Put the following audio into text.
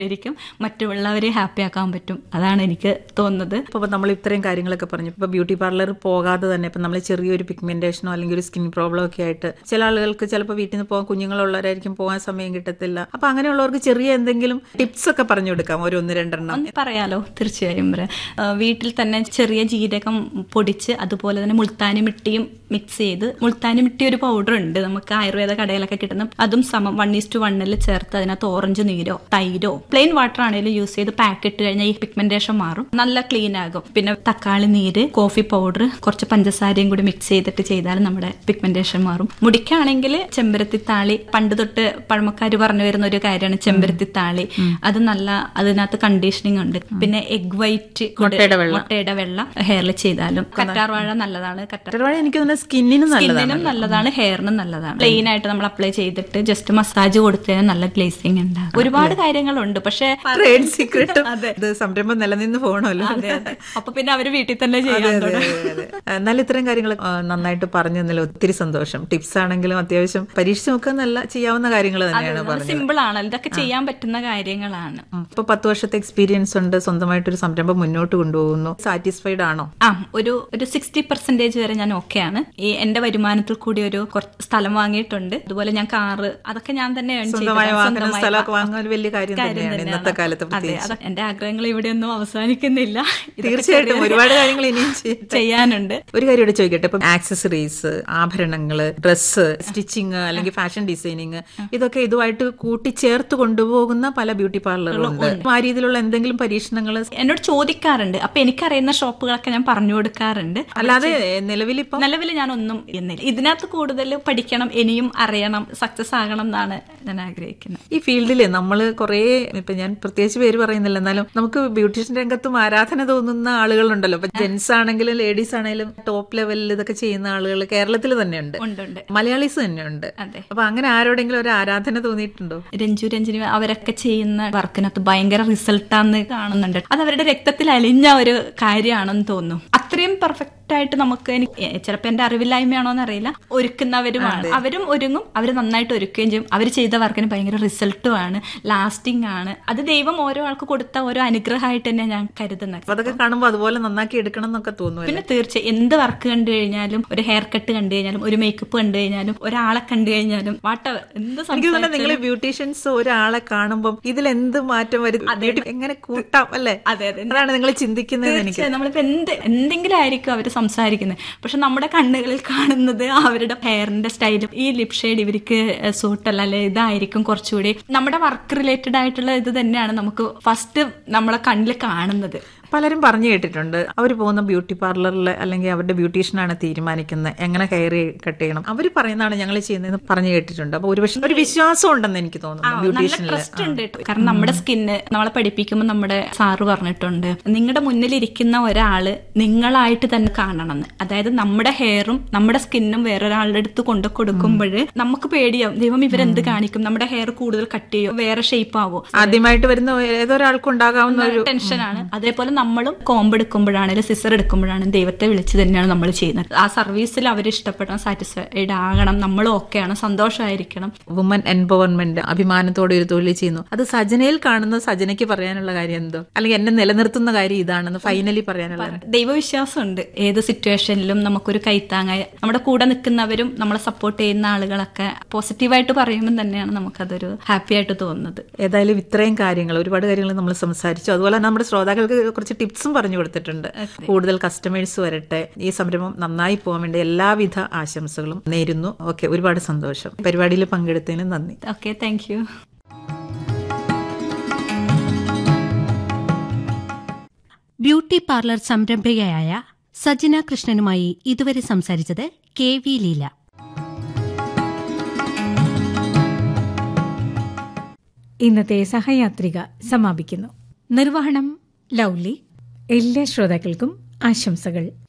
ശരിക്കും മറ്റുള്ളവരെ ഹാപ്പി ആക്കാൻ പറ്റും അതാണ് എനിക്ക് തോന്നുന്നത് അപ്പോൾ നമ്മൾ ഇത്രയും കാര്യങ്ങളൊക്കെ പറഞ്ഞു ഇപ്പോൾ ബ്യൂട്ടി പാർലർ പോകാതെ തന്നെ ഇപ്പം നമ്മൾ ചെറിയൊരു പിഗ്മെന്റേഷനോ അല്ലെങ്കിൽ ഒരു സ്കിൻ പ്രോബ്ലം ഒക്കെ ആയിട്ട് ചില ആളുകൾക്ക് ചിലപ്പോൾ വീട്ടിൽ നിന്ന് പോകാൻ കുഞ്ഞുങ്ങളുള്ളവരായിരിക്കും പോകാൻ സമയം കിട്ടത്തില്ല അപ്പോൾ അങ്ങനെയുള്ളവർക്ക് ചെറിയ എന്തെങ്കിലും ടിപ്സ് ഒക്കെ പറഞ്ഞു കൊടുക്കാം ഒരു ഒന്ന് രണ്ടെണ്ണം ഒന്ന് പറയാലോ തീർച്ചയായും പറയാം. ആ, വീട്ടിൽ തന്നെ ചെറിയ ജീരകം പൊടിച്ച് അതുപോലെ തന്നെ മുൾത്താനി മിട്ടിയും മിക്സ് ചെയ്ത് മുൾത്താനി മിട്ടി ഒരു പൗഡർ ഉണ്ട് നമുക്ക് ആയുർവേദ കടയിലൊക്കെ കിട്ടുന്ന അതും സമം വൺ ഈസ് ടു വണ്ണിൽ ചേർത്ത് അതിനകത്ത് ഓറഞ്ച് നീരോ തൈരോ പ്ലെയിൻ വാട്ടർ ആണെങ്കിലും യൂസ് ചെയ്ത് പാക്ക് ഇട്ട് കഴിഞ്ഞാൽ ഈ പിഗ്മെന്റേഷൻ മാറും നല്ല ക്ലീൻ ആകും പിന്നെ തക്കാളി നീര് കോഫി പൗഡർ കുറച്ച് പഞ്ചസാരയും കൂടി മിക്സ് ചെയ്തിട്ട് ചെയ്താൽ നമ്മുടെ പിഗ്മെന്റേഷൻ മാറും മുടിക്കാണെങ്കിൽ ചെമ്പരത്തി താളി പണ്ട് തൊട്ട് പഴമക്കാർ പറഞ്ഞു വരുന്ന ഒരു കാര്യമാണ് ചെമ്പരത്തി താളി അത് നല്ല അതിനകത്ത് കണ്ടീഷനിങ് ഉണ്ട് പിന്നെ എഗ് വൈറ്റ് മുട്ടയുടെ വെള്ള. മുട്ടയുടെ വെള്ളം ഹെയറിൽ ചെയ്താലും കറ്റാർവാഴ നല്ലതാണ് കറ്റാർ കറ്റാർവാഴ എനിക്ക് തോന്നുന്നത് സ്കിന്നിന് നല്ലതാണ് സ്കിന്നിനും നല്ലതാണ് ഹെയറിനും നല്ലതാണ് പ്ലെയിൻ ആയിട്ട് നമ്മൾ അപ്ലൈ ചെയ്തിട്ട് ജസ്റ്റ് മസാജ് കൊടുത്തതിന് നല്ല ഗ്ലേസിങഗ് ഉണ്ടാകും ഒരുപാട് കാര്യങ്ങളുണ്ട് പക്ഷെ ട്രേഡ് സീക്രട്ടും ഇത് സംരംഭം നിലനിന്ന് പോകണമല്ലോ അതെ അതെ അപ്പൊ പിന്നെ അവര് വീട്ടിൽ തന്നെ ചെയ്യാൻ അതെ, തുടങ്ങും അതെ, അതെ. എന്നാലും ഇത്രയും കാര്യങ്ങൾ ആ, നന്നായിട്ട് പറഞ്ഞു തന്നതിൽ ഒത്തിരി സന്തോഷം ടിപ്സ് ആണെങ്കിലും അത്യാവശ്യം പരീക്ഷിച്ച് നോക്കാൻ നല്ല ചെയ്യാവുന്ന കാര്യങ്ങൾ തന്നെയാണ് പറഞ്ഞത് സിമ്പിൾ ആണ് ഇതൊക്കെ ചെയ്യാൻ പറ്റുന്ന കാര്യങ്ങളാണ് ഇപ്പൊ പത്ത് വർഷത്തെ എക്സ്പീരിയൻസ് ഉണ്ട് സ്വന്തമായിട്ടൊരു സംരംഭം മുന്നോട്ട് കൊണ്ടുപോകുന്നു സാറ്റിസ്ഫൈഡ് ആണോ ആ ഒരു ഒരു സിക്സ്റ്റി പെർസെന്റേജ് വരെ ഞാൻ ഓക്കെയാണ് ഈ എന്റെ വരുമാനത്തിൽ കൂടി ഒരു കുറച്ച് സ്ഥലം വാങ്ങിയിട്ടുണ്ട് അതുപോലെ ഞാൻ കാറ് അതൊക്കെ ഞാൻ തന്നെ earn സ്വന്തമായി ചെയ്തതാണ്. വാങ്ങുന്ന സ്വന്തമായി സ്ഥലമൊക്കെ വാ- വാങ്ങുന്ന ഒരു വലിയ കാര്യം കാര്യം തന്നെയാണ് തന്നെയാണ്. ഇന്നത്തെ കാലത്ത് അതെ പ്രത്യേകിച്ച് അത് എന്റെ ആഗ്രഹങ്ങൾ ഇവിടെയൊന്നും അവസാനിക്കുന്നില്ല ഇതൊക്കെ തീർച്ചയായിട്ടും ചെറിയ- ഒരുപാട് കാര്യങ്ങൾ ഇനിയും ചെയ്യട്ടെ. ചെയ്യാനുണ്ട് ഒരു കാര്യം ഇവിടെ ചോദിക്കട്ടെ ഇപ്പം ആക്സസറീസ് ആഭരണങ്ങള് ഡ്രസ്സ് സ്റ്റിച്ചിങ് അല്ലെങ്കിൽ ഫാഷൻ ഡിസൈനിങ് ഇതൊക്കെ ഇതുമായിട്ട് കൂട്ടിച്ചേർത്ത് കൊണ്ടുപോകുന്ന പല ബ്യൂട്ടി പാർലറുകളുണ്ട് ആ രീതിയിലുള്ള എന്തെങ്കിലും പരീക്ഷണങ്ങൾ എന്നോട് ചോദിക്കാറുണ്ട് അപ്പൊ എനിക്കറിയുന്ന ഷോപ്പുകളൊക്കെ ഞാൻ പറഞ്ഞു കൊടുക്കാറുണ്ട് അല്ലാതെ നിലവിൽ ഇപ്പം നിലവിൽ ഞാൻ ഒന്നും എന്നില്ല ഇതിനകത്ത് കൂടുതൽ പഠിക്കണം ഇനിയും അറിയണം സക്സസ് ആകണം എന്നാണ് ഞാൻ ആഗ്രഹിക്കുന്നത് ഈ ഫീൽഡിൽ നമ്മൾ കുറേ ഇപ്പൊ ഞാൻ പ്രത്യേകിച്ച് പേര് പറയുന്നില്ല എന്നാലും നമുക്ക് ബ്യൂട്ടീഷ്യൻ രംഗത്തും ആരാധന തോന്നുന്ന ആളുകളുണ്ടല്ലോ ഇപ്പൊ ജെന്റ്സ് ആണെങ്കിലും ലേഡീസ് ആണെങ്കിലും ടോപ്പ് ലെവലിൽ ഇതൊക്കെ ചെയ്യുന്ന ആളുകൾ കേരളത്തിൽ തന്നെയുണ്ട് ഉണ്ട് ഉണ്ട് മലയാളീസ് തന്നെയുണ്ട് അതെ അപ്പൊ അങ്ങനെ ആരോടെങ്കിലും ഒരു ആരാധന തോന്നിയിട്ടുണ്ടോ രഞ്ജു രഞ്ജിനി അവരൊക്കെ ചെയ്യുന്ന വർക്കിനകത്ത് ഭയങ്കര റിസൾട്ടാന്ന് കാണുന്നുണ്ട് അത് അവരുടെ രക്തത്തിൽ അലിഞ്ഞ ഒരു കാര്യമാണെന്ന് തോന്നുന്നു അത്രയും പെർഫെക്റ്റ് ആയിട്ട് നമുക്ക് എനിക്ക് ചിലപ്പോൾ എന്റെ അറിവില്ലായ്മയാണോന്ന് അറിയില്ല ഒരുക്കുന്നവരുമാണ് അവരും ഒരുങ്ങും അവർ നന്നായിട്ട് ഒരുക്കുകയും ചെയ്യും അവർ ചെയ്ത വർക്കിന് ഭയങ്കര റിസൾട്ടും ആണ് ലാസ്റ്റിംഗ് ആണ് അത് ദൈവം ഓരോ ആൾക്ക് കൊടുത്ത ഓരോ അനുഗ്രഹമായിട്ട് തന്നെ ഞാൻ കരുതുന്നത് അപ്പൊ അതൊക്കെ കാണുമ്പോൾ അതുപോലെ നന്നാക്കി എടുക്കണം എന്നൊക്കെ തോന്നുമല്ലോ പിന്നെ തീർച്ചയായും എന്ത് വർക്ക് കണ്ടു കഴിഞ്ഞാലും ഒരു ഹെയർ കട്ട് കണ്ടു കഴിഞ്ഞാലും ഒരു മേക്കപ്പ് കണ്ടു കഴിഞ്ഞാലും ഒരാളെ കണ്ടു കഴിഞ്ഞാലും വാട്ടവർ എന്ത് എനിക്ക് തോന്നുന്നത് നിങ്ങൾ ബ്യൂട്ടീഷ്യൻസ് ഒരാളെ കാണുമ്പോൾ ഇതിൽ എന്ത് മാറ്റം വരും ബ്യൂട്ടി എങ്ങനെ കൂട്ടാം അല്ലേ അതെ അതെ അതാണ് നിങ്ങൾ ചിന്തിക്കുന്നത് എനിക്ക് തീർച്ചയായും നമ്മളിപ്പോ എന്ത് എന്തെങ്കിലും ആയിരിക്കും അവർ സംസാരിക്കുന്നത് പക്ഷെ നമ്മുടെ കണ്ണുകളിൽ കാണുന്നത് അവരുടെ ഹെയറിന്റെ സ്റ്റൈലും ഈ ലിപ് ഷെയ്ഡ് ഇവർക്ക് സൂട്ടല്ല അല്ലെ ഇതായിരിക്കും കുറച്ചുകൂടി നമ്മുടെ വർക്ക് റിലേറ്റഡ് ആയിട്ടുള്ള ഇത് തന്നെയാണ് നമുക്ക് ഫസ്റ്റ് നമ്മളെ കണ്ണിൽ കാണുന്നത് പലരും പറഞ്ഞു കേട്ടിട്ടുണ്ട് അവർ പോകുന്ന ബ്യൂട്ടി പാർലറിൽ അല്ലെങ്കിൽ അവരുടെ ബ്യൂട്ടീഷ്യനാണ് തീരുമാനിക്കുന്നത് എങ്ങനെ ഹെയർ കട്ട് ചെയ്യണം അവർ പറയുന്നതാണ് ഞങ്ങൾ ചെയ്യുന്നതെന്ന് പറഞ്ഞു കേട്ടിട്ടുണ്ട് അപ്പൊ ഒരു പക്ഷേ ഒരു വിശ്വാസം ഉണ്ടെന്ന് എനിക്ക് തോന്നുന്നു നല്ല ബ്യൂട്ടീഷ്യനിൽ ട്രസ്റ്റ് ഉണ്ട് കേട്ടോ. കാരണം നമ്മുടെ സ്കിന്ന് നമ്മളെ പഠിപ്പിക്കുമ്പോൾ നമ്മുടെ സാറ് പറഞ്ഞിട്ടുണ്ട് നിങ്ങളുടെ മുന്നിലിരിക്കുന്ന ഒരാള് നിങ്ങളായിട്ട് തന്നെ കാണണമെന്ന് അതായത് നമ്മുടെ ഹെയറും നമ്മുടെ സ്കിന്നും വേറൊരാളുടെ അടുത്ത് കൊണ്ടു കൊടുക്കുമ്പോൾ നമുക്ക് പേടിയാവും ദൈവം ഇവരെന്ത് കാണിക്കും നമ്മുടെ ഹെയർ കൂടുതൽ കട്ട് ചെയ്യോ വേറെ ഷേപ്പ് ആവോ ആദ്യമായിട്ട് വരുന്ന ഏതൊരാൾക്കും ഉണ്ടാകാവുന്ന ഒരു ടെൻഷനാണ് അതേപോലെ നമ്മളും കോമ്പ് എടുക്കുമ്പോഴാണെങ്കിലും സിസർ എടുക്കുമ്പോഴാണെങ്കിലും ദൈവത്തെ വിളിച്ച് തന്നെയാണ് നമ്മൾ ചെയ്യുന്നത് ആ സർവീസിൽ അവർ ഇഷ്ടപ്പെടണം സാറ്റിസ്ഫൈഡ് ആകണം നമ്മളും ഓക്കെയാണ് സന്തോഷമായിരിക്കണം വുമൻ എംപവർമെന്റ് അഭിമാനത്തോടെ ഒരു തൊഴിൽ ചെയ്യുന്നു അത് സജനയിൽ കാണുന്ന സജനയ്ക്ക് പറയാനുള്ള കാര്യം എന്തോ അല്ലെങ്കിൽ എന്നെ നിലനിർത്തുന്ന കാര്യം ഇതാണെന്ന് ഫൈനലി പറയാനുള്ള ദൈവവിശ്വാസമുണ്ട് ഏത് സിറ്റുവേഷനിലും നമുക്കൊരു കൈത്താങ്ങായി നമ്മുടെ കൂടെ നിൽക്കുന്നവരും നമ്മളെ സപ്പോർട്ട് ചെയ്യുന്ന ആളുകളൊക്കെ പോസിറ്റീവായിട്ട് പറയുമ്പോൾ തന്നെയാണ് നമുക്കതൊരു ഹാപ്പി ആയിട്ട് തോന്നുന്നത് ഏതായാലും ഇത്രയും കാര്യങ്ങൾ ഒരുപാട് കാര്യങ്ങൾ നമ്മൾ സംസാരിച്ചു അതുപോലെ തന്നെ നമ്മുടെ ശ്രോതാക്കൾക്ക് കുറച്ച് ടിപ്സും പറഞ്ഞു കൊടുത്തിട്ടുണ്ട് കൂടുതൽ കസ്റ്റമേഴ്സ് വരട്ടെ ഈ സംരംഭം നന്നായി പോകാൻ വേണ്ടി എല്ലാവിധ ആശംസകളും നേരുന്നു ഓക്കെ ഒരുപാട് സന്തോഷം പരിപാടിയിൽ പങ്കെടുത്തതിന് നന്ദി okay thank you beauty parlour സംരംഭകയായ സജന കൃഷ്ണനുമായി ഇതുവരെ സംസാരിച്ചത് കെ വി ലീല ഇന്നത്തെ സഹയാത്രിക സമാപിക്കുന്നു നിർവഹണം ലൗലി എല്ലാ ശ്രോതാക്കൾക്കും ആശംസകൾ